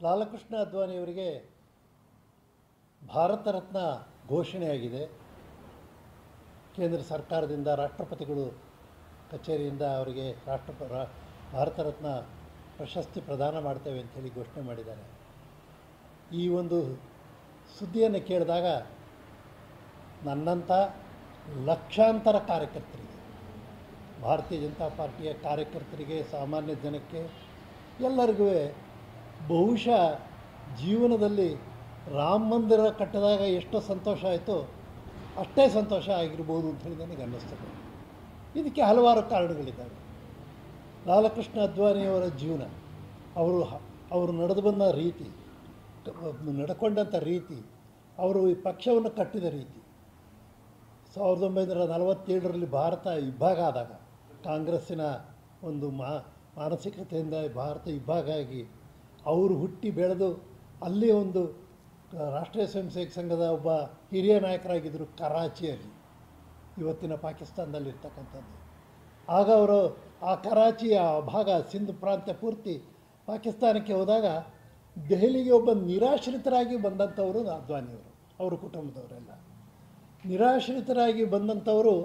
ಲಾಲಕೃಷ್ಣ ಅದ್ವಾನಿಯವರಿಗೆ ಭಾರತ ರತ್ನ ಘೋಷಣೆಯಾಗಿದೆ ಕೇಂದ್ರ ಸರ್ಕಾರದಿಂದ ರಾಷ್ಟ್ರಪತಿಗಳು ಕಚೇರಿಯಿಂದ ಅವರಿಗೆ ರಾಷ್ಟ್ರಪ ರಾ- ಭಾರತ ರತ್ನ ಪ್ರಶಸ್ತಿ ಪ್ರದಾನ ಮಾಡ್ತೇವೆ ಅಂಥೇಳಿ ಘೋಷಣೆ ಮಾಡಿದ್ದಾರೆ ಈ ಒಂದು ಸುದ್ದಿಯನ್ನು ಕೇಳಿದಾಗ ನನ್ನಂಥ ಲಕ್ಷಾಂತರ ಕಾರ್ಯಕರ್ತರಿಗೆ ಭಾರತೀಯ ಜನತಾ ಪಾರ್ಟಿಯ ಕಾರ್ಯಕರ್ತರಿಗೆ ಸಾಮಾನ್ಯ ಜನಕ್ಕೆ ಎಲ್ಲರಿಗೂ ಬಹುಶಃ ಜೀವನದಲ್ಲಿ ರಾಮ ಮಂದಿರ ಕಟ್ಟಿದಾಗ ಎಷ್ಟು ಸಂತೋಷ ಆಯಿತೋ ಅಷ್ಟೇ ಸಂತೋಷ ಆಗಿರ್ಬೋದು ಅಂತೇಳಿ ನನಗೆ ಅನ್ನಿಸ್ತದೆ ಇದಕ್ಕೆ ಹಲವಾರು ಕಾರಣಗಳಿದ್ದಾವೆ ಲಾಲಕೃಷ್ಣ ಅದ್ವಾನಿಯವರ ಜೀವನ ಅವರು ಹ- ಅವರು ನಡೆದು ಬಂದ ರೀತಿ ನಡ್ಕೊಂಡಂಥ ರೀತಿ ಅವರು ಈ ಪಕ್ಷವನ್ನು ಕಟ್ಟಿದ ರೀತಿ ಸಾವಿರದ ಒಂಬೈನೂರ ನಲವತ್ತೇಳರಲ್ಲಿ ಭಾರತ ಇಬ್ಬಾಗ ಆದಾಗ ಕಾಂಗ್ರೆಸ್ಸಿನ ಒಂದು ಮಾ ಮಾನಸಿಕತೆಯಿಂದ ಭಾರತ ಇಬ್ಬಾಗ ಆಗಿ ಅವರು ಹುಟ್ಟಿ ಬೆಳೆದು ಅಲ್ಲಿ ಒಂದು ಆ, ರಾಷ್ಟ್ರೀಯ ಸ್ವಯಂ ಸೇವಕ ಸಂಘದ ಒಬ್ಬ ಹಿರಿಯ ನಾಯಕರಾಗಿದ್ದರು ಕರಾಚಿಯಲ್ಲಿ ಇವತ್ತಿನ ಪಾಕಿಸ್ತಾನದಲ್ಲಿ ಇರ್ತಕ್ಕಂಥದ್ದು ಆಗ ಅವರು ಆ ಕರಾಚಿಯ ಭಾಗ ಸಿಂಧ್ ಪ್ರಾಂತ್ಯ ಪೂರ್ತಿ ಪಾಕಿಸ್ತಾನಕ್ಕೆ ಹೋದಾಗ ದೆಹಲಿಗೆ ಒಬ್ಬ ನಿರಾಶ್ರಿತರಾಗಿ ಬಂದಂಥವರು ಅದ್ವಾನಿಯವರು ಅವರ ಕುಟುಂಬದವರೆಲ್ಲ ನಿರಾಶ್ರಿತರಾಗಿ ಬಂದಂಥವರು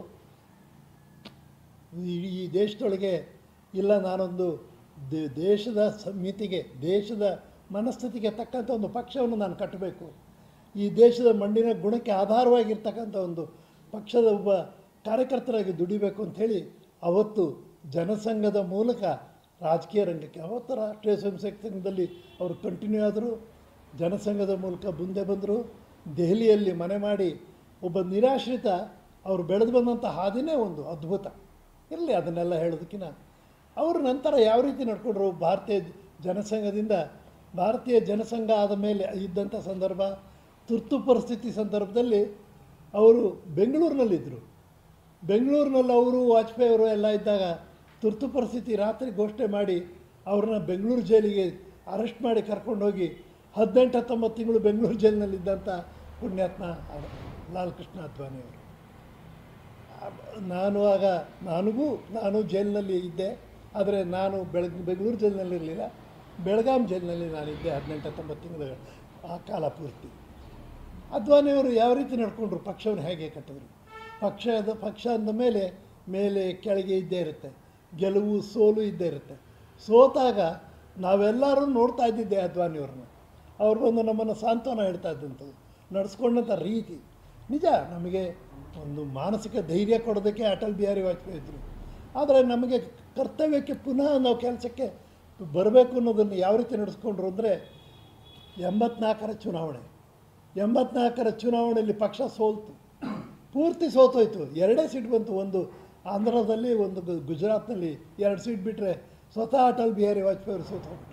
ಈ ಈ ದೇಶದೊಳಗೆ ಇಲ್ಲ ನಾನೊಂದು ದೇ- ದೇಶದ ಸಮಿತಿಗೆ ದೇಶದ ಮನಸ್ಥಿತಿಗೆ ತಕ್ಕಂಥ ಒಂದು ಪಕ್ಷವನ್ನು ನಾನು ಕಟ್ಟಬೇಕು ಈ ದೇಶದ ಮಣ್ಣಿನ ಗುಣಕ್ಕೆ ಆಧಾರವಾಗಿರ್ತಕ್ಕಂಥ ಒಂದು ಪಕ್ಷದ ಒಬ್ಬ ಕಾರ್ಯಕರ್ತರಾಗಿ ದುಡಿಬೇಕು ಅಂಥೇಳಿ ಅವತ್ತು ಜನಸಂಘದ ಮೂಲಕ ರಾಜಕೀಯ ರಂಗಕ್ಕೆ ಅವತ್ತು ರಾಷ್ಟ್ರೀಯ ಸ್ವಯಂ ಸೇವಕ ಸಂಘದಲ್ಲಿ ಅವರು ಕಂಟಿನ್ಯೂ ಆದರು ಜನಸಂಘದ ಮೂಲಕ ಮುಂದೆ ಬಂದರು ದೆಹಲಿಯಲ್ಲಿ ಮನೆ ಮಾಡಿ ಒಬ್ಬ ನಿರಾಶ್ರಿತ ಅವರು ಬೆಳೆದು ಬಂದಂಥ ಹಾದಿನೇ ಒಂದು ಅದ್ಭುತ ಇರಲಿ ಅದನ್ನೆಲ್ಲ ಹೇಳೋದಕ್ಕಿಂತ ಅವರು ನಂತರ ಯಾವ ರೀತಿ ನಡ್ಕೊಂಡ್ರು ಭಾರತೀಯ ಜನಸಂಘದಿಂದ ಭಾರತೀಯ ಜನಸಂಘ ಆದ ಮೇಲೆ ಇದ್ದಂಥ ಸಂದರ್ಭ ತುರ್ತು ಪರಿಸ್ಥಿತಿ ಸಂದರ್ಭದಲ್ಲಿ ಅವರು ಬೆಂಗಳೂರಿನಲ್ಲಿದ್ದರು ಬೆಂಗಳೂರಿನಲ್ಲಿ ಅವರು ವಾಜಪೇಯಿ ಅವರು ಎಲ್ಲ ಇದ್ದಾಗ ತುರ್ತು ಪರಿಸ್ಥಿತಿ ರಾತ್ರಿ ಘೋಷಣೆ ಮಾಡಿ ಅವ್ರನ್ನ ಬೆಂಗಳೂರು ಜೈಲಿಗೆ ಅರೆಸ್ಟ್ ಮಾಡಿ ಕರ್ಕೊಂಡೋಗಿ ಹದಿನೆಂಟು ಹತ್ತೊಂಬತ್ತು ತಿಂಗಳು ಬೆಂಗಳೂರು ಜೈಲಿನಲ್ಲಿದ್ದಂಥ ಪುಣ್ಯಾತ್ಮ ಅವ- ಲಾಲ್ ಕೃಷ್ಣ ಅದ್ವಾನಿಯವರು ನಾನು ಆಗ ನನಗೂ ನಾನು ಜೈಲಿನಲ್ಲಿ ಇದ್ದೆ ಆದರೆ ನಾನು ಬೆಳಗ್ ಬೆಂಗಳೂರು ಜೈಲಿನಲ್ಲಿರಲಿಲ್ಲ ಬೆಳಗಾಂ ಜೈಲಿನಲ್ಲಿ ನಾನಿದ್ದೆ ಹದಿನೆಂಟು ಹತ್ತೊಂಬತ್ತು ತಿಂಗಳ ಆ ಕಾಲ ಪೂರ್ತಿ ಅದ್ವಾನಿಯವರು ಯಾವ ರೀತಿ ನಡ್ಕೊಂಡ್ರು ಪಕ್ಷವನ್ನು ಹೇಗೆ ಕಟ್ಟಿದ್ರು ಪಕ್ಷದ ಪಕ್ಷ ಅಂದ ಮೇಲೆ ಮೇಲೆ ಕೆಳಗೆ ಇದ್ದೇ ಇರುತ್ತೆ ಗೆಲುವು ಸೋಲು ಇದ್ದೇ ಇರುತ್ತೆ ಸೋತಾಗ ನಾವೆಲ್ಲರೂ ನೋಡ್ತಾ ಇದ್ದಿದ್ದೆ ಅದ್ವಾನಿಯವ್ರನ್ನ ಅವ್ರು ಬಂದು ನಮ್ಮನ್ನು ಸಾಂತ್ವನ ಹೇಳ್ತಾ ಇದ್ದಂಥದ್ದು ನಡೆಸ್ಕೊಂಡಂಥ ರೀತಿ ನಿಜ ನಮಗೆ ಒಂದು ಮಾನಸಿಕ ಧೈರ್ಯ ಕೊಡೋದಕ್ಕೆ ಅಟಲ್ ಬಿಹಾರಿ ವಾಜಪೇಯಿ ಇದ್ದರು ಆದರೆ ನಮಗೆ ಕರ್ತವ್ಯಕ್ಕೆ ಪುನಃ ನಾವು ಕೆಲಸಕ್ಕೆ ಬರಬೇಕು ಅನ್ನೋದನ್ನು ಯಾವ ರೀತಿ ನಡೆಸ್ಕೊಂಡ್ರು ಅಂದರೆ ಎಂಬತ್ನಾಲ್ಕರ ಚುನಾವಣೆ ಎಂಬತ್ನಾಲ್ಕರ ಚುನಾವಣೆಯಲ್ಲಿ ಪಕ್ಷ ಸೋಲ್ತು ಪೂರ್ತಿ ಸೋತೋಯ್ತು ಎರಡೇ ಸೀಟ್ ಬಂತು ಒಂದು ಆಂಧ್ರದಲ್ಲಿ ಒಂದು ಗು- ಗುಜರಾತ್ನಲ್ಲಿ ಎರಡು ಸೀಟ್ ಬಿಟ್ಟರೆ ಸ್ವತಃ ಅಟಲ್ ಬಿಹಾರಿ ವಾಜಪೇಯಿ ಅವರು ಸೋತು ಹೋಗ್ಬಿಟ್ರು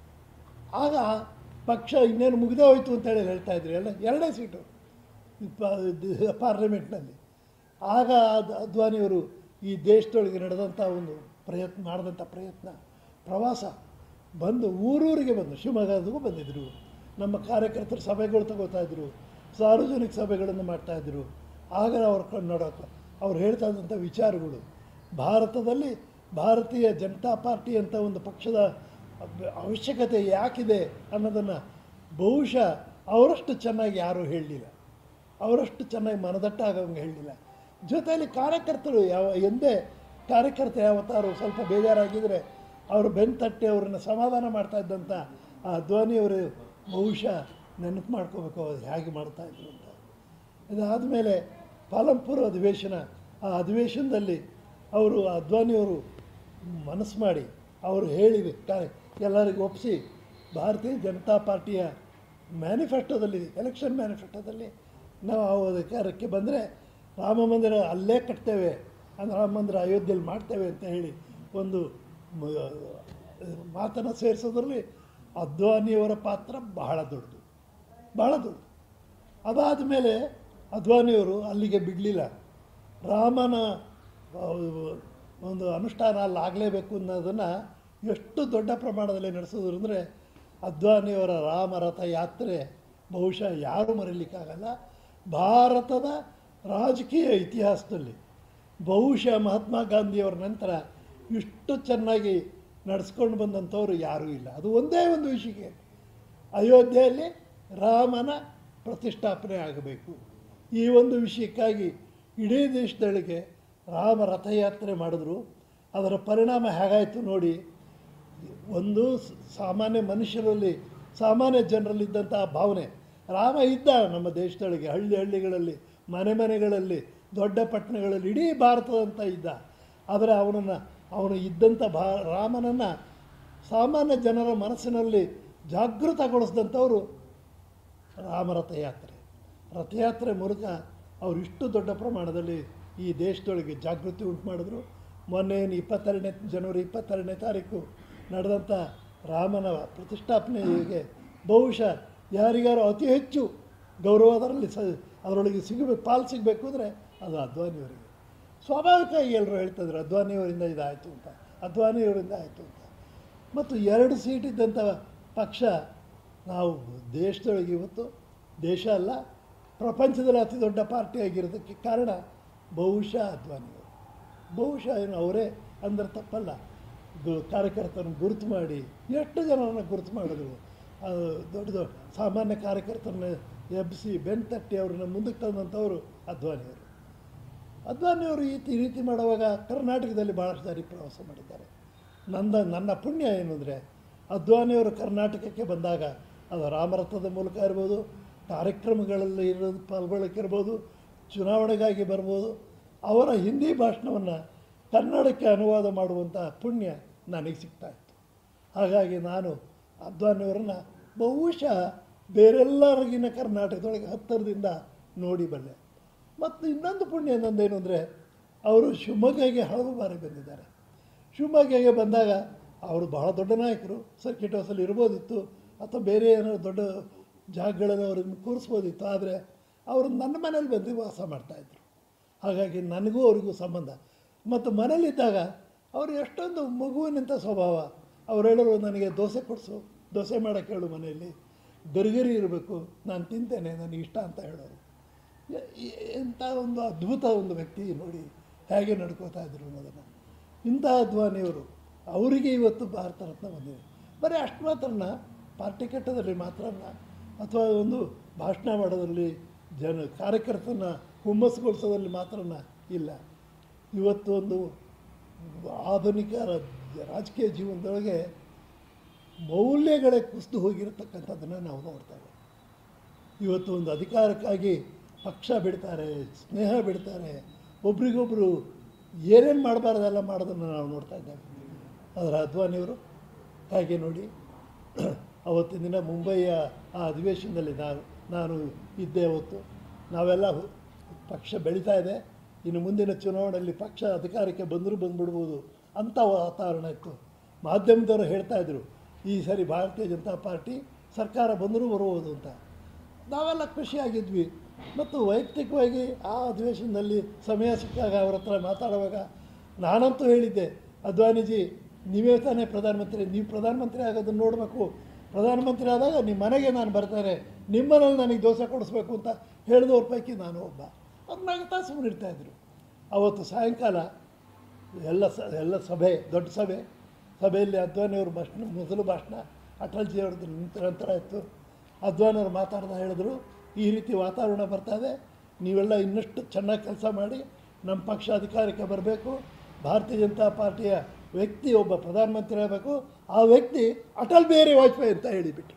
ಆಗ ಪಕ್ಷ ಇನ್ನೇನು ಮುಗಿದೇ ಹೋಯ್ತು ಅಂತೇಳಿ ಹೇಳ್ತಾ ಇದ್ರು ಎಲ್ಲ ಎರಡೇ ಸೀಟು ಈ ಪ- ದ- ಪಾರ್ಲಿಮೆಂಟ್ನಲ್ಲಿ ಆಗ ಅದ್ ಅದ್ವಾನಿಯವರು ಈ ದೇಶದೊಳಗೆ ನಡೆದಂಥ ಒಂದು ಪ್ರಯತ್ನ ಮಾಡಿದಂಥ ಪ್ರಯತ್ನ ಪ್ರವಾಸ ಬಂದು ಊರೂರಿಗೆ ಬಂದು ಶಿವಮೊಗ್ಗದಗೂ ಬಂದಿದ್ದರು ನಮ್ಮ ಕಾರ್ಯಕರ್ತರ ಸಭೆಗಳು ತಗೋತಾ ಇದ್ರು ಸಾರ್ವಜನಿಕ ಸಭೆಗಳನ್ನು ಮಾಡ್ತಾಯಿದ್ರು ಆಗ ಅವ್ರ ಕಣ್ಣು ನೋಡೋಕೆ ಅವ್ರು ಹೇಳ್ತಾ ಇದ್ದಂಥ ವಿಚಾರಗಳು ಭಾರತದಲ್ಲಿ ಭಾರತೀಯ ಜನತಾ ಪಾರ್ಟಿ ಅಂತ ಒಂದು ಪಕ್ಷದ ಅಬ್- ಅವಶ್ಯಕತೆ ಯಾಕಿದೆ ಅನ್ನೋದನ್ನು ಬಹುಶಃ ಅವರಷ್ಟು ಚೆನ್ನಾಗಿ ಯಾರೂ ಹೇಳಲಿಲ್ಲ ಅವರಷ್ಟು ಚೆನ್ನಾಗಿ ಮನದಟ್ಟಾಗಂಗೆ ಹೇಳಲಿಲ್ಲ ಜೊತೆಯಲ್ಲಿ ಕಾರ್ಯಕರ್ತರು ಯಾವ ಎಂದೇ ಕಾರ್ಯಕರ್ತ ಯಾವತ್ತಾರು ಸ್ವಲ್ಪ ಬೇಜಾರಾಗಿದ್ದರೆ ಅವರು ಬೆನ್ನು ತಟ್ಟಿ ಅವ್ರನ್ನ ಸಮಾಧಾನ ಮಾಡ್ತಾ ಇದ್ದಂಥ ಆ ಧ್ವನಿಯವರು ಬಹುಶಃ ನೆನಪು ಮಾಡ್ಕೋಬೇಕು ಅವ್ರು ಹೇಗೆ ಮಾಡ್ತಾಯಿದ್ರು ಅಂತ ಇದಾದಮೇಲೆ ಪಾಲಂಪುರ ಅಧಿವೇಶನ ಆ ಅಧಿವೇಶನದಲ್ಲಿ ಅವರು ಅದ್ವಾನಿಯವರು ಮನಸ್ಸು ಮಾಡಿ ಅವರು ಹೇಳಿ ಕಾರ್ಯ ಎಲ್ಲರಿಗೂ ಒಪ್ಪಿಸಿ ಭಾರತೀಯ ಜನತಾ ಪಾರ್ಟಿಯ ಮ್ಯಾನಿಫೆಸ್ಟೋದಲ್ಲಿ ಎಲೆಕ್ಷನ್ ಮ್ಯಾನಿಫೆಸ್ಟೋದಲ್ಲಿ ನಾವು ಆ ಅಧಿಕಾರಕ್ಕೆ ಬಂದರೆ ರಾಮ ಮಂದಿರ ಅಲ್ಲೇ ಕಟ್ತೇವೆ ಅಂದರೆ ರಾಮ ಮಂದಿರ ಅಯೋಧ್ಯೆಯಲ್ಲಿ ಮಾಡ್ತೇವೆ ಅಂತ ಹೇಳಿ ಒಂದು ಮ- ಮಾತನ್ನು ಸೇರಿಸೋದ್ರಲ್ಲಿ ಅದ್ವಾನಿಯವರ ಪಾತ್ರ ಬಹಳ ದೊಡ್ಡದು ಬಹಳ ದೊಡ್ಡದು ಅದಾದ ಮೇಲೆ ಅದ್ವಾನಿಯವರು ಅಲ್ಲಿಗೆ ಬಿಡಲಿಲ್ಲ ರಾಮನ ಆ, ಒಂದು ಅನುಷ್ಠಾನ ಅಲ್ಲಿ ಆಗಲೇಬೇಕು ಅನ್ನೋದನ್ನು ಎಷ್ಟು ದೊಡ್ಡ ಪ್ರಮಾಣದಲ್ಲಿ ನಡೆಸೋದು ಅಂದರೆ ಅದ್ವಾನಿಯವರ ರಾಮರಥ ಯಾತ್ರೆ ಬಹುಶಃ ಯಾರೂ ಮರೀಲಿಕ್ಕಾಗಲ್ಲ ಭಾರತದ ರಾಜಕೀಯ ಇತಿಹಾಸದಲ್ಲಿ ಬಹುಶಃ ಮಹಾತ್ಮ ಗಾಂಧಿಯವರ ನಂತರ ಇಷ್ಟು ಚೆನ್ನಾಗಿ ನಡೆಸ್ಕೊಂಡು ಬಂದಂಥವ್ರು ಯಾರೂ ಇಲ್ಲ ಅದು ಒಂದೇ ಒಂದು ವಿಷಯಕ್ಕೆ ಅಯೋಧ್ಯೆಯಲ್ಲಿ ರಾಮನ ಪ್ರತಿಷ್ಠಾಪನೆ ಆಗಬೇಕು ಈ ಒಂದು ವಿಷಯಕ್ಕಾಗಿ ಇಡೀ ದೇಶದೊಳಗೆ ರಾಮ ರಥಯಾತ್ರೆ ಮಾಡಿದ್ರು ಅದರ ಪರಿಣಾಮ ಹೇಗಾಯಿತು ನೋಡಿ ಒಂದು ಸ- ಸಾಮಾನ್ಯ ಮನುಷ್ಯರಲ್ಲಿ ಸಾಮಾನ್ಯ ಜನರಲ್ಲಿದ್ದಂತಹ ಭಾವನೆ ರಾಮ ಇದ್ದ ನಮ್ಮ ದೇಶದೊಳಗೆ ಹಳ್ಳಿ ಹಳ್ಳಿಗಳಲ್ಲಿ ಮನೆ ಮನೆಗಳಲ್ಲಿ ದೊಡ್ಡ ಪಟ್ಟಣಗಳಲ್ಲಿ ಇಡೀ ಭಾರತದಂತ ಇದ್ದ ಆದರೆ ಅವನನ್ನು ಅವನು ಇದ್ದಂಥ ಭಾ ರಾಮನನ್ನು ಸಾಮಾನ್ಯ ಜನರ ಮನಸ್ಸಿನಲ್ಲಿ ಜಾಗೃತಗೊಳಿಸಿದಂಥವರು ರಾಮರಥಯಾತ್ರೆ ರಥಯಾತ್ರೆ ಮೂಲಕ ಅವರು ಇಷ್ಟು ದೊಡ್ಡ ಪ್ರಮಾಣದಲ್ಲಿ ಈ ದೇಶದೊಳಗೆ ಜಾಗೃತಿ ಉಂಟು ಮಾಡಿದ್ರು ಮೊನ್ನೆ ಏನು ಇಪ್ಪತ್ತೆರಡನೇ ಜನವರಿ ಇಪ್ಪತ್ತೆರಡನೇ ತಾರೀಕು ನಡೆದಂಥ ರಾಮನ ಪ್ರತಿಷ್ಠಾಪನೆಗೆ ಬಹುಶಃ ಯಾರಿಗಾರು ಅತಿ ಹೆಚ್ಚು ಗೌರವ ಅದರಲ್ಲಿ ಸ ಅದರೊಳಗೆ ಸಿಗಬೇಕು ಪಾಲು ಸಿಗಬೇಕು ಅಂದರೆ ಅದು ಅದ್ವಾನಿಯವರಿಗೆ ಸ್ವಾಭಾವಿಕವಾಗಿ ಎಲ್ಲರೂ ಹೇಳ್ತಿದ್ರು ಅದ್ವಾನಿಯವರಿಂದ ಇದಾಯಿತು ಅಂತ ಅದ್ವಾನಿಯವರಿಂದ ಆಯಿತು ಅಂತ ಮತ್ತು ಎರಡು ಸೀಟ್ ಇದ್ದಂಥ ಪಕ್ಷ ನಾವು ದೇಶದೊಳಗೆ ಇವತ್ತು ದೇಶ ಅಲ್ಲ ಪ್ರಪಂಚದಲ್ಲಿ ಅತಿ ದೊಡ್ಡ ಪಾರ್ಟಿ ಆಗಿರೋದಕ್ಕೆ ಕಾರಣ ಬಹುಶಃ ಅದ್ವಾನಿಯವರು ಬಹುಶಃ ಏನು ಅವರೇ ಅಂದ್ರೆ ತಪ್ಪಲ್ಲ ಗು- ಕಾರ್ಯಕರ್ತರನ್ನು ಗುರುತು ಮಾಡಿ ಎಷ್ಟು ಜನರನ್ನು ಗುರುತು ಮಾಡಿದ್ರು ಅದು ದೊಡ್ಡ ದೊಡ್ಡ ಸಾಮಾನ್ಯ ಕಾರ್ಯಕರ್ತರನ್ನ ಎಬ್ಬಿಸಿ ಬೆನ್ನು ತಟ್ಟಿ ಅವ್ರನ್ನ ಮುಂದಕ್ಕೆ ತಂದಂಥವರು ಅದ್ವಾನಿಯವರು ಅದ್ವಾನಿಯವರು ಈ ತಿ- ರೀತಿ ಮಾಡುವಾಗ ಕರ್ನಾಟಕದಲ್ಲಿ ಭಾಳಷ್ಟು ಸಾರಿ ಪ್ರವಾಸ ಮಾಡಿದ್ದಾರೆ ನಂದ ನನ್ನ ಪುಣ್ಯ ಏನು ಅಂದರೆ ಅದ್ವಾನಿಯವರು ಕರ್ನಾಟಕಕ್ಕೆ ಬಂದಾಗ ಅದು ರಾಮರಥದ ಮೂಲಕ ಇರ್ಬೋದು ಕಾರ್ಯಕ್ರಮಗಳಲ್ಲಿ ಇರೋದು ಪಾಲ್ಗೊಳ್ಳೋಕ್ಕಿರ್ಬೋದು ಚುನಾವಣೆಗಾಗಿ ಬರ್ಬೋದು ಅವರ ಹಿಂದಿ ಭಾಷಣವನ್ನು ಕನ್ನಡಕ್ಕೆ ಅನುವಾದ ಮಾಡುವಂಥ ಪುಣ್ಯ ನನಗೆ ಸಿಗ್ತಾ ಇತ್ತು ಹಾಗಾಗಿ ನಾನು ಅದ್ವಾನಿಯವರನ್ನು ಬಹುಶಃ ಬೇರೆಲ್ಲರಿಗಿನ ಕರ್ನಾಟಕದೊಳಗೆ ಹತ್ತಿರದಿಂದ ನೋಡಿ ಬಲ್ಲೆ ಮತ್ತು ಇನ್ನೊಂದು ಪುಣ್ಯ ನಂದೇನು ಅಂದರೆ ಅವರು ಶಿವಮೊಗ್ಗಗೆ ಹಲವು ಬಾರಿ ಬಂದಿದ್ದಾರೆ ಶಿವಮೊಗ್ಗಗೆ ಬಂದಾಗ ಅವರು ಬಹಳ ದೊಡ್ಡ ನಾಯಕರು ಸರ್ಕಿಟ್ ಹೌಸಲ್ಲಿ ಇರ್ಬೋದಿತ್ತು ಅಥವಾ ಬೇರೆ ಏನೋ ದೊಡ್ಡ ಜಾಗಗಳಲ್ಲಿ ಅವ್ರನ್ನ ಕೂರಿಸ್ಬೋದಿತ್ತು ಆದರೆ ಅವರು ನನ್ನ ಮನೇಲಿ ಬಂದು ವಾಸ ಮಾಡ್ತಾಯಿದ್ರು ಹಾಗಾಗಿ ನನಗೂ ಅವ್ರಿಗೂ ಸಂಬಂಧ ಮತ್ತು ಮನೇಲಿದ್ದಾಗ ಅವರು ಎಷ್ಟೊಂದು ಮಗುವಿನಂಥ ಸ್ವಭಾವ ಅವ್ರು ಹೇಳೋರು ನನಗೆ ದೋಸೆ ಕೊಡಿಸು ದೋಸೆ ಮಾಡೋಕ್ಕೆ ಹೇಳು ಮನೆಯಲ್ಲಿ ಗರಿಗರಿ ಇರಬೇಕು ನಾನು ತಿಂತೇನೆ ನನಗೆ ಇಷ್ಟ ಅಂತ ಹೇಳೋರು ಎ- ಎ- ಎಂಥ ಒಂದು ಅದ್ಭುತ ಒಂದು ವ್ಯಕ್ತಿ ನೋಡಿ ಹೇಗೆ ನಡ್ಕೋತಾ ಇದ್ರು ಅನ್ನೋದನ್ನು ಇಂಥ ಅದ್ವಾನಿಯವರು ಅವರಿಗೆ ಇವತ್ತು ಭಾರತ ರತ್ನ ಬಂದಿದೆ ಬರೀ ಅಷ್ಟು ಮಾತ್ರನ ಪಾರ್ಟಿ ಕಟ್ಟದಲ್ಲಿ ಮಾತ್ರನ ಅಥವಾ ಒಂದು ಭಾಷಣ ಮಾಡೋದ್ರಲ್ಲಿ ಜನ ಕಾರ್ಯಕರ್ತನ ಹುಮ್ಮಸ್ಗೊಳಿಸೋದ್ರಲ್ಲಿ ಮಾತ್ರನ ಇಲ್ಲ ಇವತ್ತು ಒಂದು ಆಧುನಿಕ ರ- ರಾಜಕೀಯ ಜೀವನದೊಳಗೆ ಮೌಲ್ಯಗಳೇ ಕುಸಿದು ಹೋಗಿರತಕ್ಕಂಥದ್ದನ್ನು ನಾವು ನೋಡ್ತೇವೆ ಇವತ್ತು ಒಂದು ಅಧಿಕಾರಕ್ಕಾಗಿ ಪಕ್ಷ ಬಿಡ್ತಾರೆ ಸ್ನೇಹ ಬಿಡ್ತಾರೆ ಒಬ್ರಿಗೊಬ್ಬರು ಏನೇನು ಮಾಡಬಾರ್ದೆಲ್ಲ ಮಾಡೋದನ್ನು ನಾವು ನೋಡ್ತಾ ಇದ್ದೇವೆ ಅದರ ಅದ್ವಾನಿಯವರು ಹಾಗೆ ನೋಡಿ ಅವತ್ತಿನ ದಿನ ಮುಂಬಯಿಯ ಆ ಅಧಿವೇಶನದಲ್ಲಿ ನಾನು ನಾನು ಇದ್ದೆ ಅವತ್ತು ನಾವೆಲ್ಲ ಹು- ಪಕ್ಷ ಬೆಳೀತಾ ಇದೆ ಇನ್ನು ಮುಂದಿನ ಚುನಾವಣೆಯಲ್ಲಿ ಪಕ್ಷ ಅಧಿಕಾರಕ್ಕೆ ಬಂದರೂ ಬಂದ್ಬಿಡ್ಬೋದು ಅಂಥ ವಾತಾವರಣ ಇತ್ತು ಮಾಧ್ಯಮದವರು ಹೇಳ್ತಾ ಇದ್ರು ಈ ಸರಿ ಭಾರತೀಯ ಜನತಾ ಪಾರ್ಟಿ ಸರ್ಕಾರ ಬಂದರೂ ಬರ್ಬೋದು ಅಂತ ನಾವೆಲ್ಲ ಖುಷಿಯಾಗಿದ್ವಿ ಮತ್ತು ವೈಯಕ್ತಿಕವಾಗಿ ಆ ಅಧಿವೇಶನದಲ್ಲಿ ಸಮಯ ಸಿಕ್ಕಾಗ ಅವ್ರ ಹತ್ರ ಮಾತಾಡುವಾಗ ನಾನಂತೂ ಹೇಳಿದ್ದೆ ಅದ್ವಾನಿಜಿ ನೀವೇ ತಾನೇ ಪ್ರಧಾನಮಂತ್ರಿ ನೀವು ಪ್ರಧಾನಮಂತ್ರಿ ಆಗೋದನ್ನು ನೋಡಬೇಕು ಪ್ರಧಾನಮಂತ್ರಿ ಆದಾಗ ನಿಮ್ಮ ಮನೆಗೆ ನಾನು ಬರ್ತಾರೆ ನಿಮ್ಮನೇಲಿ ನನಗೆ ದೋಸೆ ಕೊಡಿಸ್ಬೇಕು ಅಂತ ಹೇಳಿದವ್ರ ಪೈಕಿ ನಾನು ಒಬ್ಬ ಅವ್ರು ನಗ್ತಾ ಸುಮ್ಮನಿರ್ತಾ ಇದ್ರು ಅವತ್ತು ಸಾಯಂಕಾಲ ಎಲ್ಲ ಸ ಎಲ್ಲ ಸಭೆ ದೊಡ್ಡ ಸಭೆ ಸಭೆಯಲ್ಲಿ ಅದ್ವಾನಿಯವ್ರ ಭಾಷಣ ಮೊದಲು ಭಾಷಣ ಅಟಲ್ಜಿ ಅವ್ರದ್ದು ನಂತರ ನಂತರ ಇತ್ತು ಅದ್ವಾನಿಯವ್ರು ಮಾತಾಡ್ತಾ ಹೇಳಿದ್ರು ಈ ರೀತಿ ವಾತಾವರಣ ಬರ್ತಾ ಇದೆ ನೀವೆಲ್ಲ ಇನ್ನಷ್ಟು ಚೆನ್ನಾಗಿ ಕೆಲಸ ಮಾಡಿ ನಮ್ಮ ಪಕ್ಷ ಅಧಿಕಾರಕ್ಕೆ ಬರಬೇಕು ಭಾರತೀಯ ಜನತಾ ಪಾರ್ಟಿಯ ವ್ಯಕ್ತಿ ಒಬ್ಬ ಪ್ರಧಾನಮಂತ್ರಿ ಆಗಬೇಕು ಆ ವ್ಯಕ್ತಿ ಅಟಲ್ ಬಿಹಾರಿ ವಾಜಪೇಯಿ ಅಂತ ಹೇಳಿಬಿಟ್ಟು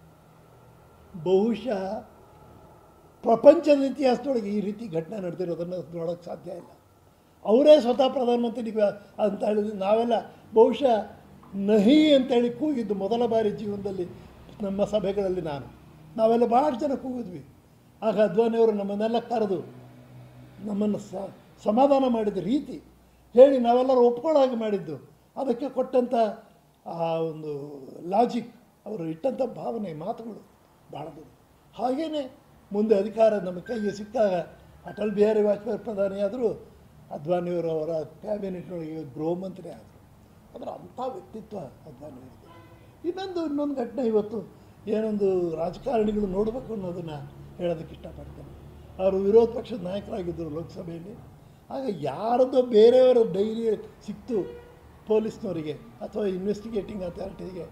ಬಹುಶಃ ಪ್ರಪಂಚದ ಇತಿಹಾಸದೊಳಗೆ ಈ ರೀತಿ ಘಟನೆ ನಡೆದಿರೋದನ್ನು ನೋಡೋಕ್ಕೆ ಸಾಧ್ಯ ಇಲ್ಲ ಅವರೇ ಸ್ವತಃ ಪ್ರಧಾನಮಂತ್ರಿ ಅಂತ ಹೇಳಿದ್ರು ನಾವೆಲ್ಲ ಬಹುಶಃ ನಹಿ ಅಂತೇಳಿ ಕೂಗಿದ್ದು ಮೊದಲ ಬಾರಿ ಜೀವನದಲ್ಲಿ ನಮ್ಮ ಸಭೆಗಳಲ್ಲಿ ನಾನು ನಾವೆಲ್ಲ ಭಾಳಷ್ಟು ಜನ ಕೂಗಿದ್ವಿ ಆಗ ಅದ್ವಾನಿಯವರು ನಮ್ಮನ್ನೆಲ್ಲ ಕರೆದು ನಮ್ಮನ್ನು ಸ ಸಮಾಧಾನ ಮಾಡಿದ ರೀತಿ ಹೇಳಿ ನಾವೆಲ್ಲರೂ ಒಪ್ಕೊಳ್ಳೋ ಹಾಗೆ ಮಾಡಿದ್ದು ಅದಕ್ಕೆ ಕೊಟ್ಟಂಥ ಆ ಒಂದು ಲಾಜಿಕ್ ಅವರು ಇಟ್ಟಂಥ ಭಾವನೆ ಮಾತುಗಳು ಭಾಳ ದೊಡ್ಡ ಹಾಗೆಯೇ ಮುಂದೆ ಅಧಿಕಾರ ನಮ್ಮ ಕೈಗೆ ಸಿಕ್ಕಾಗ ಅಟಲ್ ಬಿಹಾರಿ ವಾಜಪೇಯಿ ಪ್ರಧಾನಿಯಾದರು ಅದ್ವಾನಿಯವರು ಅವರ ಕ್ಯಾಬಿನೆಟ್ನೊಳಗೆ ಗೃಹ ಮಂತ್ರಿ ಆದರು ಅದರ ಅಂಥ ವ್ಯಕ್ತಿತ್ವ ಅದ್ವಾನಿಯವರಿಗೆ ಇನ್ನೊಂದು ಇನ್ನೊಂದು ಘಟನೆ ಇವತ್ತು ಏನೊಂದು ರಾಜಕಾರಣಿಗಳು ನೋಡಬೇಕು ಅನ್ನೋದನ್ನು ಹೇಳೋದಕ್ಕೆ ಇಷ್ಟಪಡ್ತೇನೆ ಅವರು ವಿರೋಧ ಪಕ್ಷದ ನಾಯಕರಾಗಿದ್ದರು ಲೋಕಸಭೆಯಲ್ಲಿ ಆಗ ಯಾರದೋ ಬೇರೆಯವರ ಡೈರಿ ಸಿಕ್ತು ಪೊಲೀಸ್ನವರಿಗೆ ಅಥವಾ ಇನ್ವೆಸ್ಟಿಗೇಟಿಂಗ್ ಅಥಾರಿಟಿಗೆ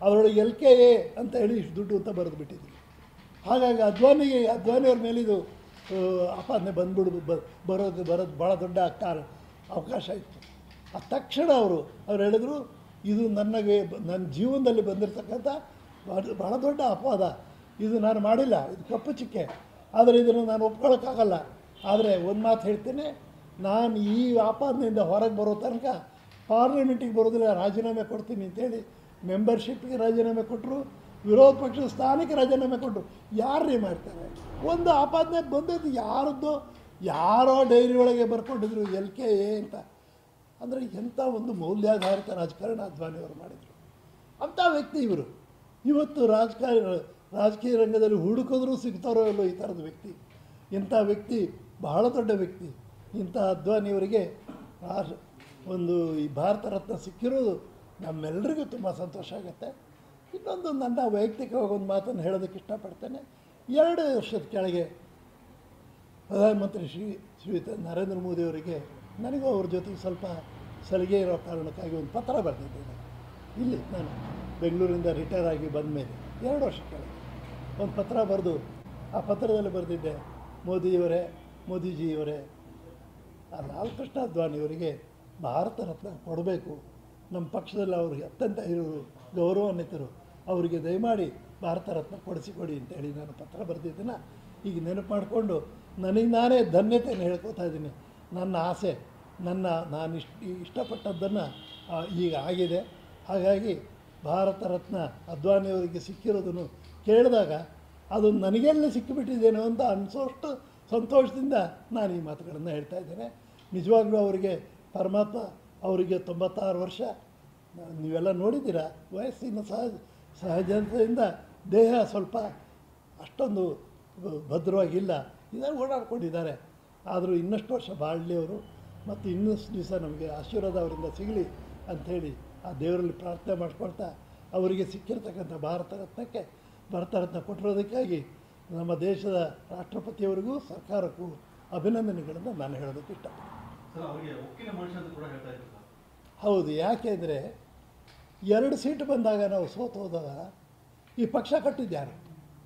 ಅವರೊಳಗೆ ಎಲ್ ಕೆ ಎ ಅಂತ ಹೇಳಿ ಇಷ್ಟು ದುಡ್ಡು ಅಂತ ಬರೆದು ಬಿಟ್ಟಿದ್ವಿ ಹಾಗಾಗಿ ಅದ್ವಾನಿಗೆ ಅದ್ವಾನಿಯವ್ರ ಮೇಲಿದು ಆ, ಆಪಾದನೆ ಬಂದ್ಬಿಡು ಬ ಬರೋದು ಬರೋದು ಭಾಳ ದೊಡ್ಡ ಕಾರ ಅವಕಾಶ ಇತ್ತು ಆ ತಕ್ಷಣ ಅವರು ಅವ್ರು ಹೇಳಿದ್ರು ಇದು ನನಗೆ ಬ- ನನ್ನ ಜೀವನದಲ್ಲಿ ಬಂದಿರತಕ್ಕಂಥ ಭಾಳ- ಭಾಳ ದೊಡ್ಡ ಅಪವಾದ ಇದು ನಾನು ಮಾಡಿಲ್ಲ ಇದು ಕಪ್ಪು ಚಿಕ್ಕೆ ಆದರೆ ಇದನ್ನು ನಾನು ಒಪ್ಕೊಳ್ಳೋಕ್ಕಾಗಲ್ಲ ಆದರೆ ಒಂದು ಮಾತು ಹೇಳ್ತೇನೆ ನಾನು ಈ ಆಪಾದನೆಯಿಂದ ಹೊರಗೆ ಬರೋ ತನಕ ಪಾರ್ಲಿಮೆಂಟಿಗೆ ಬರೋದಿಲ್ಲ ರಾಜೀನಾಮೆ ಕೊಡ್ತೀನಿ ಅಂತೇಳಿ ಮೆಂಬರ್ಶಿಪ್ಗೆ ರಾಜೀನಾಮೆ ಕೊಟ್ಟರು ವಿರೋಧ ಪಕ್ಷದ ಸ್ಥಾನಕ್ಕೆ ರಾಜೀನಾಮೆ ಕೊಟ್ಟರು ಯಾರೇ ಮಾಡ್ತಾರೆ ಒಂದು ಆಪಾದನೆ ಬಂದದ್ದು ಯಾರದ್ದು ಯಾರೋ ಡೈರಿ ಒಳಗೆ ಬರ್ಕೊಂಡಿದ್ರು ಎಲ್ ಕೆ ಎ ಅಂತ ಅಂದರೆ ಎಂಥ ಒಂದು ಮೌಲ್ಯಾಧಾರಿತ ರಾಜಕಾರಣ ಅದ್ವಾನಿಯವರು ಮಾಡಿದರು ಅಂಥ ವ್ಯಕ್ತಿ ಇವರು ಇವತ್ತು ರಾಜಕಾರಣ ರಾಜಕೀಯ ರಂಗದಲ್ಲಿ ಹುಡುಕಿದ್ರೂ ಸಿಗ್ತಾರೋ ಇಲ್ಲೋ ಈ ಥರದ ವ್ಯಕ್ತಿ ಇಂಥ ವ್ಯಕ್ತಿ ಬಹಳ ದೊಡ್ಡ ವ್ಯಕ್ತಿ ಇಂಥ ಅದ್ವಾನಿಯವರಿಗೆ ರಾಜ ಒಂದು ಈ ಭಾರತ ರತ್ನ ಸಿಕ್ಕಿರೋದು ನಮ್ಮೆಲ್ಲರಿಗೂ ತುಂಬ ಸಂತೋಷ ಆಗುತ್ತೆ ಇನ್ನೊಂದು ನನ್ನ ವೈಯಕ್ತಿಕವಾಗಿ ಒಂದು ಮಾತನ್ನು ಹೇಳೋದಕ್ಕೆ ಇಷ್ಟಪಡ್ತೇನೆ ಎರಡು ವರ್ಷದ ಕೆಳಗೆ ಪ್ರಧಾನಮಂತ್ರಿ ಶ್ರೀ ಶ್ರೀಯುತ ನರೇಂದ್ರ ಮೋದಿಯವರಿಗೆ ನನಗೂ ಅವ್ರ ಜೊತೆಗೆ ಸ್ವಲ್ಪ ಸಲಿಗೆ ಇರೋ ಕಾರಣಕ್ಕಾಗಿ ಒಂದು ಪತ್ರ ಬರೆದಿದ್ದೇನೆ ಇಲ್ಲಿ ನಾನು ಬೆಂಗಳೂರಿಂದ ರಿಟೈರ್ ಆಗಿ ಬಂದ ಮೇಲೆ ಎರಡು ವರ್ಷ ಕೆಳಗೆ ಒಂದು ಪತ್ರ ಬರೆದು ಆ ಪತ್ರದಲ್ಲಿ ಬರೆದಿದ್ದೆ ಮೋದಿಯವರೇ ಮೋದಿಜಿಯವರೇ ಆ ಲಾಲ್ ಕೃಷ್ಣ ಅದ್ವಾನಿಯವರಿಗೆ ಭಾರತ ರತ್ನ ಕೊಡಬೇಕು ನಮ್ಮ ಪಕ್ಷದಲ್ಲಿ ಅವ್ರಿಗೆ ಅತ್ಯಂತ ಹಿರಿಯರು ಗೌರವಾನ್ವಿತರು ಅವರಿಗೆ ದಯಮಾಡಿ ಭಾರತ ರತ್ನ ಕೊಡಿಸಿಕೊಡಿ ಅಂತೇಳಿ ನಾನು ಪತ್ರ ಬರೆದಿದ್ದನ್ನು ಈಗ ನೆನಪು ಮಾಡಿಕೊಂಡು ನನಗೆ ನಾನೇ ಧನ್ಯತೆಯನ್ನು ಹೇಳ್ಕೊತಾ ಇದ್ದೀನಿ ನನ್ನ ಆಸೆ ನನ್ನ ನಾನು ಇಷ್ಟ ಇಷ್ಟಪಟ್ಟದ್ದನ್ನು ಆ, ಈಗ ಆಗಿದೆ ಹಾಗಾಗಿ ಭಾರತ ರತ್ನ ಅದ್ವಾನಿಯವರಿಗೆ ಸಿಕ್ಕಿರೋದನ್ನು ಕೇಳಿದಾಗ ಅದು ನನಗೆಲ್ಲ ಸಿಕ್ಕಿಬಿಟ್ಟಿದ್ದೇನೋ ಅಂತ ಅನಿಸೋಷ್ಟು ಸಂತೋಷದಿಂದ ನಾನು ಈ ಮಾತುಗಳನ್ನು ಹೇಳ್ತಾ ಇದ್ದೇನೆ ನಿಜವಾಗ್ಲೂ ಅವರಿಗೆ ಪರಮಾತ್ಮ ಅವರಿಗೆ ತೊಂಬತ್ತಾರು ವರ್ಷ ನಾ- ನೀವೆಲ್ಲ ನೋಡಿದ್ದೀರಾ ವಯಸ್ಸಿನ ಸಹಜ ಸಹಜತೆಯಿಂದ ದೇಹ ಸ್ವಲ್ಪ ಅಷ್ಟೊಂದು ಬ- ಭದ್ರವಾಗಿಲ್ಲ ಇದನ್ನು ಓಡಾಡ್ಕೊಂಡಿದ್ದಾರೆ ಆದರೂ ಇನ್ನಷ್ಟು ವರ್ಷ ಬಾಳಲಿ ಅವರು ಮತ್ತು ಇನ್ನಷ್ಟು ದಿವಸ ನಮಗೆ ಆಶೀರ್ವಾದ ಅವರಿಂದ ಸಿಗಲಿ ಅಂಥೇಳಿ ಆ ದೇವರಲ್ಲಿ ಪ್ರಾರ್ಥನೆ ಮಾಡ್ಕೊಳ್ತಾ ಅವರಿಗೆ ಸಿಕ್ಕಿರ್ತಕ್ಕಂಥ ಭಾರತ ರತ್ನಕ್ಕೆ ಭಾರತ ರತ್ನ ಕೊಟ್ಟಿರೋದಕ್ಕಾಗಿ ನಮ್ಮ ದೇಶದ ರಾಷ್ಟ್ರಪತಿಯವರಿಗೂ ಸರ್ಕಾರಕ್ಕೂ ಅಭಿನಂದನೆಗಳನ್ನು ನಾನು ಹೇಳೋದಕ್ಕೆ ಇಷ್ಟಪಡ್ತೀನಿ ಸರ್ ಅವರಿಗೆ ಉಕ್ಕಿನ ಮನುಷ್ಯ ಅಂತ ಕೂಡ ಹೇಳ್ತಾ ಇದ್ರು ಸರ್ ಹೌದು ಯಾಕೆಂದರೆ ಎರಡು ಸೀಟು ಬಂದಾಗ ನಾವು ಸೋತು ಹೋದಾಗ ಈ ಪಕ್ಷ ಕಟ್ಟಿದ್ಯಾರು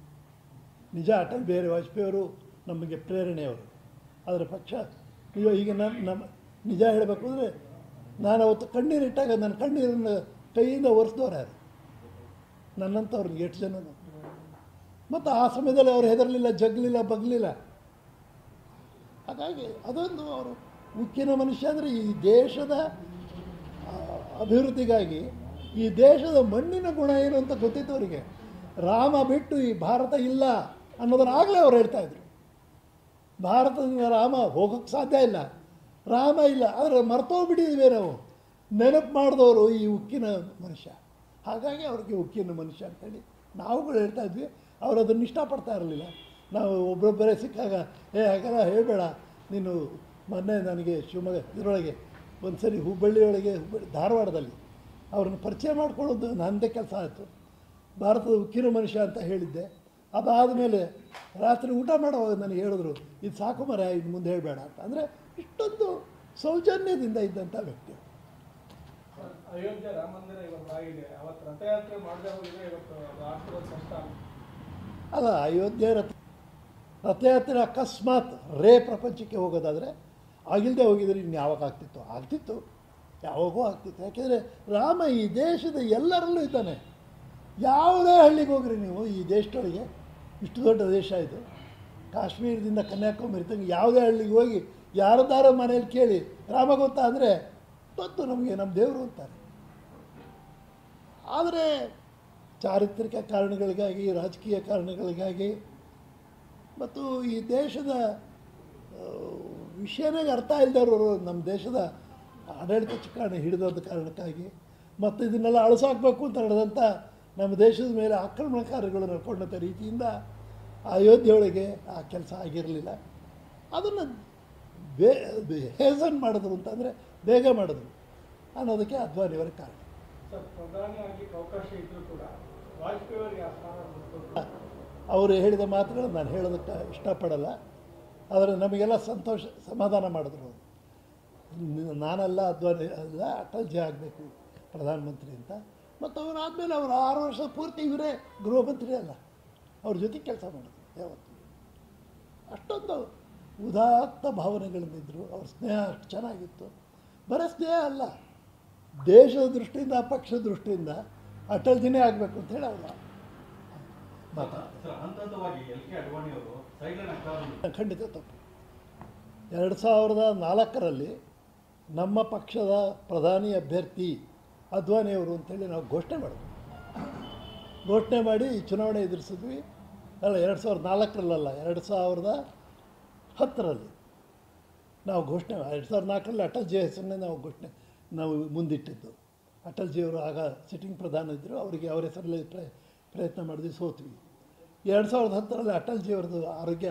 ನಿಜ ಅಟಲ್ ಬಿಹಾರಿ ವಾಜಪೇಯಿಯವರು ನಮಗೆ ಪ್ರೇರಣೆಯವರು ಆದರೆ ಪಕ್ಷ ಈಗ ಈಗ ನಮ್ಮ ನಮ್ಮ ನಿಜ ಹೇಳಬೇಕು ಅಂದರೆ ನಾನು ಅವತ್ತು ಕಣ್ಣೀರಿಟ್ಟಾಗ ನನ್ನ ಕಣ್ಣೀರನ್ನು ಕೈಯಿಂದ ಒರೆಸ್ದವ್ರು ಯಾರು ನನ್ನಂಥವ್ರಿಗೆ ಎಷ್ಟು ಜನನು ಮತ್ತು ಆ ಸಮಯದಲ್ಲಿ ಅವ್ರು ಹೆದರಲಿಲ್ಲ ಜಗ್ಲಿಲ್ಲ ಬಗ್ಲಿಲ್ಲ ಹಾಗಾಗಿ ಅದೊಂದು ಅವರು ಉಕ್ಕಿನ ಮನುಷ್ಯ ಅಂದರೆ ಈ ದೇಶದ ಆ, ಅಭಿವೃದ್ಧಿಗಾಗಿ ಈ ದೇಶದ ಮಣ್ಣಿನ ಗುಣ ಏನು ಅಂತ ಗೊತ್ತಿತ್ತು ಅವರಿಗೆ ರಾಮ ಬಿಟ್ಟು ಈ ಭಾರತ ಇಲ್ಲ ಅನ್ನೋದನ್ನ ಆಗಲೇ ಅವ್ರು ಹೇಳ್ತಾ ಇದ್ರು ಭಾರತದಿಂದ ರಾಮ ಹೋಗೋಕ್ಕೆ ಸಾಧ್ಯ ಇಲ್ಲ ರಾಮ ಇಲ್ಲ ಆದರೆ ಮರ್ತೋಗ್ಬಿಟ್ಟಿದ್ದೀವಿ ನಾವು ನೆನಪು ಮಾಡಿದವರು ಈ ಉಕ್ಕಿನ ಮನುಷ್ಯ ಹಾಗಾಗಿ ಅವ್ರಿಗೆ ಉಕ್ಕಿನ ಮನುಷ್ಯ ಅಂತೇಳಿ ನಾವುಗಳು ಹೇಳ್ತಾ ಇದ್ವಿ ಅವರು ಅದನ್ನು ಇಷ್ಟಪಡ್ತಾ ಇರಲಿಲ್ಲ ನಾವು ಒಬ್ಬರೊಬ್ಬರೇ ಸಿಕ್ಕಾಗ ಏ ಹಾಗೆಲ್ಲ ಹೇಳಬೇಡ ನೀನು ಮೊನ್ನೆ ನನಗೆ ಶಿವಮೊಗ್ಗ ಇದರೊಳಗೆ ಒಂದು ಸರಿ ಹುಬ್ಬಳ್ಳಿಯೊಳಗೆ ಹುಬ್ಬಳ್ಳಿ ಧಾರವಾಡದಲ್ಲಿ ಅವ್ರನ್ನ ಪರಿಚಯ ಮಾಡ್ಕೊಳ್ಳೋದು ನನ್ನದೇ ಕೆಲಸ ಆಯಿತು ಭಾರತದ ಉಕ್ಕಿನ ಮನುಷ್ಯ ಅಂತ ಹೇಳಿದ್ದೆ ಅದಾದ ಮೇಲೆ ರಾತ್ರಿ ಊಟ ಮಾಡುವಾಗ ನನಗೆ ಹೇಳಿದ್ರು ಇದು ಸಾಕು ಮರ ಇನ್ನು ಮುಂದೆ ಹೇಳಬೇಡ ಅಂತ ಅಂದರೆ ಇಷ್ಟೊಂದು ಸೌಜನ್ಯದಿಂದ ಇದ್ದಂಥ ವ್ಯಕ್ತಿ ಅವರು. ಅಯೋಧ್ಯೆ ರಾಮ ಮಂದಿರ ಇವತ್ತು ಆಗಿದೆ ಅವತ್ತು ರಥಯಾತ್ರೆ ಮಾಡದೆ ಹೋಗಿದ್ರೆ ಇವತ್ತು ಅದು ಆಗ್ತಿರೋದು ಕಷ್ಟ ಅಲ್ಲ ಅಯೋಧ್ಯೆ ರಥ ರಥಯಾತ್ರೆ ಅಕಸ್ಮಾತ್ ರೇ ಪ್ರಪಂಚಕ್ಕೆ ಹೋಗೋದಾದರೆ ಆಗಿಲ್ಲದೆ ಹೋಗಿದ್ರೆ ಇನ್ನು ಯಾವಾಗ ಆಗ್ತಿತ್ತು ಆಗ್ತಿತ್ತು ಯಾವಾಗೂ ಆಗ್ತಿತ್ತು ಯಾಕೆಂದರೆ ರಾಮ ಈ ದೇಶದ ಎಲ್ಲರಲ್ಲೂ ಇದ್ದಾನೆ ಯಾವುದೇ ಹಳ್ಳಿಗೆ ಹೋಗ್ರಿ ನೀವು ಈ ದೇಶದೊಳಗೆ ಇಷ್ಟು ದೊಡ್ಡ ದೇಶ ಇದು ಕಾಶ್ಮೀರದಿಂದ ಕನ್ಯಾಕುಮಾರಿ ತನಕ ಯಾವುದೇ ಹಳ್ಳಿಗೆ ಹೋಗಿ ಯಾರದಾರ ಮನೇಲಿ ಕೇಳಿ ರಾಮ ಗೊತ್ತಾ ಅಂದರೆ ಗೊತ್ತು ನಮಗೆ ನಮ್ಮ ದೇವರು ಅಂತಾರೆ ಆದರೆ ಚಾರಿತ್ರಿಕ ಕಾರಣಗಳಿಗಾಗಿ ರಾಜಕೀಯ ಕಾರಣಗಳಿಗಾಗಿ ಮತ್ತು ಈ ದೇಶದ ಆ, ವಿಷಯನೇ ಅರ್ಥ ಇಲ್ಲದವರು ನಮ್ಮ ದೇಶದ ಆಡಳಿತ ಚುಕ್ಕಾಣಿ ಹಿಡಿದಂಥ ಕಾರಣಕ್ಕಾಗಿ ಮತ್ತು ಇದನ್ನೆಲ್ಲ ಅಳಿಸಾಕಬೇಕು ಅಂತ ನಡೆದಂಥ ನಮ್ಮ ದೇಶದ ಮೇಲೆ ಆಕ್ರಮಣಕಾರಿಗಳು ನಡ್ಕೊಂಡಂಥ ರೀತಿಯಿಂದ ಅಯೋಧ್ಯೆಯೊಳಗೆ ಆ ಕೆಲಸ ಆಗಿರಲಿಲ್ಲ ಅದನ್ನು ಬೇ ಹೇಸನ್ ಮಾಡಿದ್ರು ಅಂತಂದರೆ ಬೇಗ ಮಾಡಿದ್ರು ಅನ್ನೋದಕ್ಕೆ ಅದ್ವಾನಿಯವರ ಕಾರಣ ಸರ್ ಪ್ರಧಾನಿ ಆಗ್ಲಿಕ್ಕೆ ಅವಕಾಶ ಇದ್ರೂ ಕೂಡ ವಾಜಪೇಯಿ ಅವರಿಗೆ ಆ ಸ್ಥಾನ ಬಿಟ್ಟು ಅವರು ಹೇಳಿದ ಮಾತುಗಳನ್ನು ನಾನು ಹೇಳೋದಕ್ಕೆ ಇಷ್ಟಪಡಲ್ಲ ಆದರೆ ನಮಗೆಲ್ಲ ಸಂತೋಷ ಸಮಾಧಾನ ಮಾಡಿದ್ರು ಅವರು ನ- ನಾನಲ್ಲ ಅದ್ವಾನಿ ಅಲ್ಲ ಅಟಲ್ಜಿ ಆಗಬೇಕು ಪ್ರಧಾನಮಂತ್ರಿ ಅಂತ ಮತ್ತು ಅವರಾದಮೇಲೆ ಅವರು ಆರು ವರ್ಷ ಪೂರ್ತಿ ಇವರೇ ಗೃಹ ಮಂತ್ರಿ ಅಲ್ಲ ಅವ್ರ ಜೊತೆ ಕೆಲಸ ಮಾಡಿದ್ರು ಯಾವತ್ತು ಅಷ್ಟೊಂದು ಉದಾತ್ತ ಭಾವನೆಗಳಿಂದಿದ್ದರು ಅವ್ರ ಸ್ನೇಹ ಅಷ್ಟು ಚೆನ್ನಾಗಿತ್ತು ಬರೀ ಸ್ನೇಹ ಅಲ್ಲ ದೇಶದ ದೃಷ್ಟಿಯಿಂದ ಪಕ್ಷದ ದೃಷ್ಟಿಯಿಂದ ಅಟಲ್ಜಿನೇ ಆಗಬೇಕು ಅಂತೇಳಿ ಅವರು ಮಾತಾಡ್ತಾರೆ ಸರ್ ಹಂತ ಹಂತವಾಗಿ ಎಲ್ ಕೆ ಅಡ್ವಾಣಿ ಅವರು ಸೈಡ್ ಲೈನ್ ಆಗ್ತಾ ಬಂದ್ರು. ಖಂಡಿತ ತಪ್ಪು ಎರಡು ಸಾವಿರದ ನಾಲ್ಕರಲ್ಲಿ ನಮ್ಮ ಪಕ್ಷದ ಪ್ರಧಾನಿ ಅಭ್ಯರ್ಥಿ ಅದ್ವಾನಿಯವರು ಅಂತೇಳಿ ನಾವು ಘೋಷಣೆ ಮಾಡಿದ್ವಿ ಘೋಷಣೆ ಮಾಡಿ ಈ ಚುನಾವಣೆ ಎದುರಿಸಿದ್ವಿ ಅಲ್ಲ ಎರಡು ಸಾವಿರದ ನಾಲ್ಕರಲ್ಲಲ್ಲ ಎರಡು ಸಾವಿರದ ಹತ್ತರಲ್ಲಿ ನಾವು ಘೋಷಣೆ ಎರಡು ಸಾವಿರದ ನಾಲ್ಕರಲ್ಲಿ ಅಟಲ್ಜಿ ಹೆಸರನ್ನೇ ನಾವು ಘೋಷಣೆ ನಾವು ಮುಂದಿಟ್ಟಿದ್ದು ಅಟಲ್ಜಿಯವರು ಆಗ ಸಿಟ್ಟಿಂಗ್ ಪ್ರಧಾನ ಇದ್ದರು ಅವರಿಗೆ ಅವರ ಹೆಸರಲ್ಲಿ ಪ್ರಯ ಪ್ರಯತ್ನ ಮಾಡಿದ್ವಿ ಸೋತ್ವಿ ಎರಡು ಸಾವಿರದ ಹತ್ತರಲ್ಲಿ ಅಟಲ್ಜಿಯವ್ರದ್ದು ಆರೋಗ್ಯ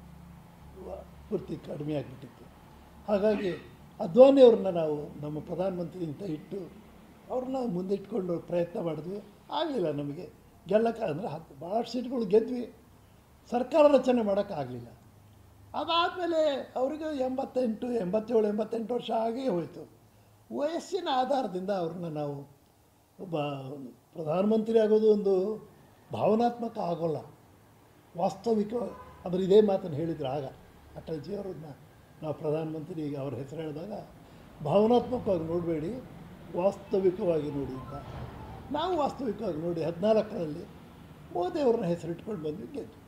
ವ- ಪೂರ್ತಿ ಕಡಿಮೆ ಆಗಿಬಿಟ್ಟಿತ್ತು ಹಾಗಾಗಿ ಅದ್ವಾನಿಯವ್ರನ್ನ ನಾವು ನಮ್ಮ ಪ್ರಧಾನಮಂತ್ರಿ ಅಂತ ಇಟ್ಟು ಅವ್ರನ್ನ ಮುಂದಿಟ್ಕೊಂಡು ಪ್ರಯತ್ನ ಮಾಡಿದ್ವಿ ಆಗಲಿಲ್ಲ ನಮಗೆ ಗೆಲ್ಲಕ್ಕೆ ಅಂದರೆ ಹತ್ತು ಭಾಳಷ್ಟು ಸೀಟ್ಗಳು ಗೆದ್ವಿ ಸರ್ಕಾರ ರಚನೆ ಮಾಡೋಕ್ಕಾಗಲಿಲ್ಲ ಅದಾದಮೇಲೆ ಅವ್ರಿಗೆ ಎಂಬತ್ತೆಂಟು ಎಂಬತ್ತೇಳು ಎಂಬತ್ತೆಂಟು ವರ್ಷ ಆಗೇ ಹೋಯಿತು ವಯಸ್ಸಿನ ಆಧಾರದಿಂದ ಅವ್ರನ್ನ ನಾವು ಒಬ್ಬ ಪ್ರಧಾನಮಂತ್ರಿ ಆಗೋದು ಒಂದು ಭಾವನಾತ್ಮಕ ಆಗೋಲ್ಲ ವಾಸ್ತವಿಕ ಅಂದರೆ ಇದೇ ಮಾತನ್ನು ಹೇಳಿದ್ರು ಆಗ ಅಟಲ್ಜಿ ಅವ್ರನ್ನ ನಾವು ಪ್ರಧಾನಮಂತ್ರಿ ಈಗ ಅವ್ರ ಹೆಸರು ಹೇಳಿದಾಗ ಭಾವನಾತ್ಮಕವಾಗಿ ನೋಡಬೇಡಿ ವಾಸ್ತವಿಕವಾಗಿ ನೋಡಿ ಅಂತ ನಾವು ವಾಸ್ತವಿಕವಾಗಿ ನೋಡಿ ಹದಿನಾಲ್ಕರಲ್ಲಿ ಮೋದಿ ಅವ್ರನ್ನ ಹೆಸರಿಟ್ಕೊಂಡು ಬಂದ್ವಿ ಗೆದ್ದು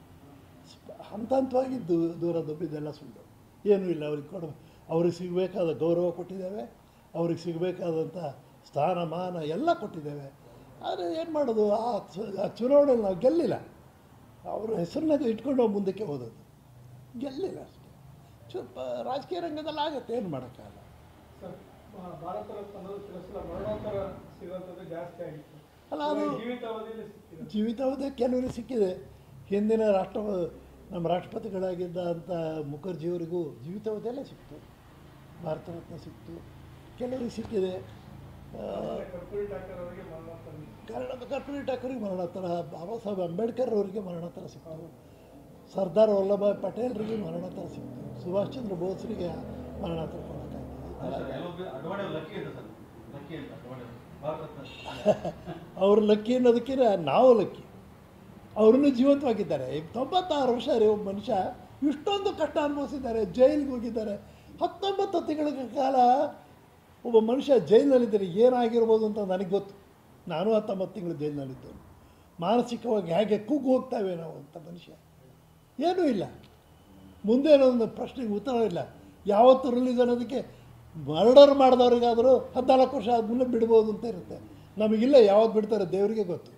ಸ್ಪ- ಹಂತ ಹಂತವಾಗಿ ದೂ ದೂರ ದಬ್ಬಿದ್ದೆಲ್ಲ ಸುಳ್ಳು ಏನೂ ಇಲ್ಲ ಅವ್ರಿಗೆ ಕೊಡ ಅವ್ರಿಗೆ ಸಿಗಬೇಕಾದ ಗೌರವ ಕೊಟ್ಟಿದ್ದೇವೆ ಅವ್ರಿಗೆ ಸಿಗಬೇಕಾದಂಥ ಸ್ಥಾನಮಾನ ಎಲ್ಲ ಕೊಟ್ಟಿದ್ದೇವೆ ಆದರೆ ಏನು ಮಾಡೋದು ಆ ಚು- ಆ ಚುನಾವಣೆಯಲ್ಲಿ ನಾವು ಗೆಲ್ಲಿಲ್ಲ ಅವ್ರ ಹೆಸರನ್ನ ಇಟ್ಕೊಂಡು ನಾವು ಮುಂದಕ್ಕೆ ಹೋದದ್ದು ಗೆಲ್ಲಿಲ್ಲ ಅಷ್ಟೇ ಚು ಪ- ರಾಜಕೀಯ ರಂಗದಲ್ಲಿ ಆಗುತ್ತೆ ಏನು ಮಾಡೋಕ್ಕಾಗಲ್ಲ ಸರ್ ಆ, ಭಾರತ ರತ್ನ ಅನ್ನೋದು ಕೆಲವು ಸಲ ಮರಣೋತ್ತರ ಸಿಗುವಂಥದ್ದು ಜಾಸ್ತಿ ಆಗಿತ್ತು ಅಲ್ಲ, ಅದು- ಇವಾಗ ಜೀವಿತಾವಧಿಯಲ್ಲಿ ಸಿಕ್ಕಿದೆ ಜೀವಿತಾವಧಿ ಕೆಲವರಿಗೆ ಸಿಕ್ಕಿದೆ ಹಿಂದಿನ ರಾಷ್ಟ್ರ ನಮ್ಮ ರಾಷ್ಟ್ರಪತಿಗಳಾಗಿದ್ದ ಅಂತ ಮುಖರ್ಜಿಯವರಿಗೂ ಜೀವಿತಾವಧಿಯಲ್ಲೇ ಸಿಕ್ತು ಭಾರತ ರತ್ನ ಸಿಕ್ತು ಕೆಲವರಿಗೆ ಸಿಕ್ಕಿದೆ ಆ, ಆಮೇಲೆ ಕರ್ಪೂರಿ ಠಾಕರ್ ಅವರಿಗೆ ಮರಣೋತ್ತರ ಕರ್ನಾಟಕ ಕರ್ಪೂರಿ ಠಾಕೂರಿಗೆ ಮರಣೋತ್ತರ ಬಾಬಾ ಸಾಹೇಬ್ ಅಂಬೇಡ್ಕರ್ ಅವರಿಗೆ ಮರಣೋತ್ತರ ಸಿಕ್ತು ಸರ್ದಾರ್ ವಲ್ಲಭಾಯ್ ಪಟೇಲ್ರಿಗೆ ಮರಣೋತ್ತರ ಸಿಕ್ತು ಸುಭಾಷ್ ಚಂದ್ರ ಬೋಸ್ರಿಗೆ ಮರಣೋತ್ತರ ಕೊಡೋಕ್ಕಾಗ್ತದೆ ಅಲ್ಲ ಸರ್ ಕೆಲವೊಬ್ಬರು ಅಡ್ವಾಣಿ ಅವ್ರು ಲಕ್ಕಿ ಅಂತ ಸರ್ ಲಕ್ಕಿ ಅಂತ ಅಡ್ವಾಣಿ ಅವರು ಭಾರತ ರತ್ನ ಅವ್ರ ಲಕ್ಕಿ ಅನ್ನೋದಕ್ಕಿಂತ ನಾವು ಲಕ್ಕಿ ಅವ್ರನ್ನೂ ಜೀವಂತವಾಗಿದ್ದಾರೆ ಈಗ ತೊಂಬತ್ತಾರು ವರ್ಷ ರೀ ಒಬ್ಬ ಮನುಷ್ಯ ಇಷ್ಟೊಂದು ಕಷ್ಟ ಅನುಭವಿಸಿದ್ದಾರೆ ಜೈಲಿಗೆ ಹೋಗಿದ್ದಾರೆ ಹತ್ತೊಂಬತ್ತು ತಿಂಗಳ ಕಾಲ ಒಬ್ಬ ಮನುಷ್ಯ ಜೈಲಿನಲ್ಲಿದ್ದರೆ ಏನಾಗಿರ್ಬೋದು ಅಂತ ನನಗೆ ಗೊತ್ತು ನಾನು ಹತ್ತೊಂಬತ್ತು ತಿಂಗಳು ಜೈಲಿನಲ್ಲಿದ್ದೇನೆ ಮಾನಸಿಕವಾಗಿ ಹೇಗೆ ಕುಗ್ಗು ಹೋಗ್ತಾವೆ ನಾವು ಅಂತ ಮನುಷ್ಯ ಏನೂ ಇಲ್ಲ ಮುಂದೆ ಒಂದು ಪ್ರಶ್ನೆಗೆ ಉತ್ತರ ಇಲ್ಲ ಯಾವತ್ತು ರಿಲೀಸ್ ಅನ್ನೋದಕ್ಕೆ ಮರ್ಡರ್ ಮಾಡಿದವ್ರಿಗಾದರೂ ಹದಿನಾಲ್ಕು ವರ್ಷ ಆದಮೇಲೆ ಬಿಡ್ಬೋದು ಅಂತ ಇರುತ್ತೆ ನಮಗಿಲ್ಲ ಯಾವತ್ತು ಬಿಡ್ತಾರೆ ದೇವರಿಗೆ ಗೊತ್ತು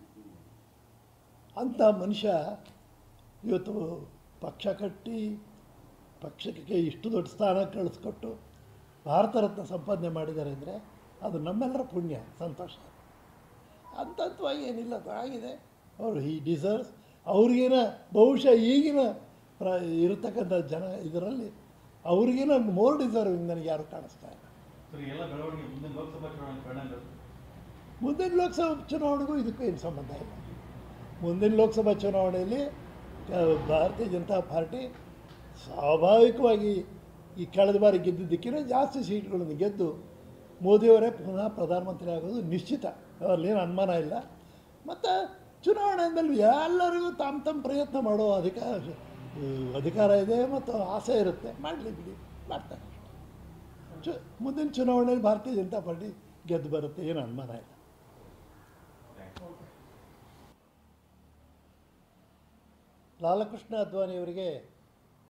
ಅಂಥ ಮನುಷ್ಯ ಇವತ್ತು ಪಕ್ಷ ಕಟ್ಟಿ ಪಕ್ಷಕ್ಕೆ ಇಷ್ಟು ದೊಡ್ಡ ಸ್ಥಾನ ಕಳಿಸ್ಕೊಟ್ಟು ಭಾರತ ರತ್ನ ಸಂಪಾದನೆ ಮಾಡಿದ್ದಾರೆ ಅಂದರೆ ಅದು ನಮ್ಮೆಲ್ಲರ ಪುಣ್ಯ ಸಂತೋಷ ಹಂತವಾಗಿ ಏನಿಲ್ಲ ಅದು ಆಗಿದೆ ಅವರು ಈ ಡಿಸರ್ವ್ಸ್ ಅವ್ರಿಗೇನ ಬಹುಶಃ ಈಗಿನ ಪ್ರ ಇರತಕ್ಕಂಥ ಜನ ಇದರಲ್ಲಿ ಅವ್ರಿಗೇನ ಮೋರ್ ಡಿಸರ್ವಿಂಗ್ ನನಗೆ ಯಾರು ಕಾಣಿಸ್ತಾ ಇಲ್ಲ ಸರ್ ಈ ಎಲ್ಲ ಬೆಳವಣಿಗೆ ಮುಂದಿನ ಲೋಕಸಭಾ ಚುನಾವಣೆ ಪರಿಣಾಮ ಬೀರುತ್ತೆ. ಮುಂದಿನ ಲೋಕಸಭಾ ಚುನಾವಣೆಗೂ ಇದಕ್ಕೂ ಏನು ಸಂಬಂಧ ಇಲ್ಲ ಮುಂದಿನ ಲೋಕಸಭಾ ಚುನಾವಣೆಯಲ್ಲಿ ಆ, ಭಾರತೀಯ ಜನತಾ ಪಾರ್ಟಿ ಸ್ವಾಭಾವಿಕವಾಗಿ ಈ ಕಳೆದ ಬಾರಿ ಗೆದ್ದಿದ್ದಕ್ಕಿಂತ ಜಾಸ್ತಿ ಸೀಟ್ಗಳನ್ನು ಗೆದ್ದು ಮೋದಿಯವರೇ ಪುನಃ ಪ್ರಧಾನಮಂತ್ರಿ ಆಗೋದು ನಿಶ್ಚಿತ ಅದರಲ್ಲೇನು ಅನುಮಾನ ಇಲ್ಲ ಮತ್ತು ಚುನಾವಣೆ ಅಂದಮೇಲೆ ಎಲ್ಲರಿಗೂ ತಮ್ಮ ತಮ್ಮ ಪ್ರಯತ್ನ ಮಾಡೋ ಅಧಿಕಾರ ಆ, ಅಧಿಕಾರ ಇದೆ ಮತ್ತು ಆಸೆ ಇರುತ್ತೆ ಮಾಡಲಿ ಬಿಡಿ ಮಾಡ್ತಾರೆ ಚು ಮುಂದಿನ ಚುನಾವಣೆಯಲ್ಲಿ ಭಾರತೀಯ ಜನತಾ ಪಾರ್ಟಿ ಗೆದ್ದು ಬರುತ್ತೆ ಏನು ಅನುಮಾನ ಇಲ್ಲ ಲಾಲಕೃಷ್ಣ ಅದ್ವಾನಿಯವರಿಗೆ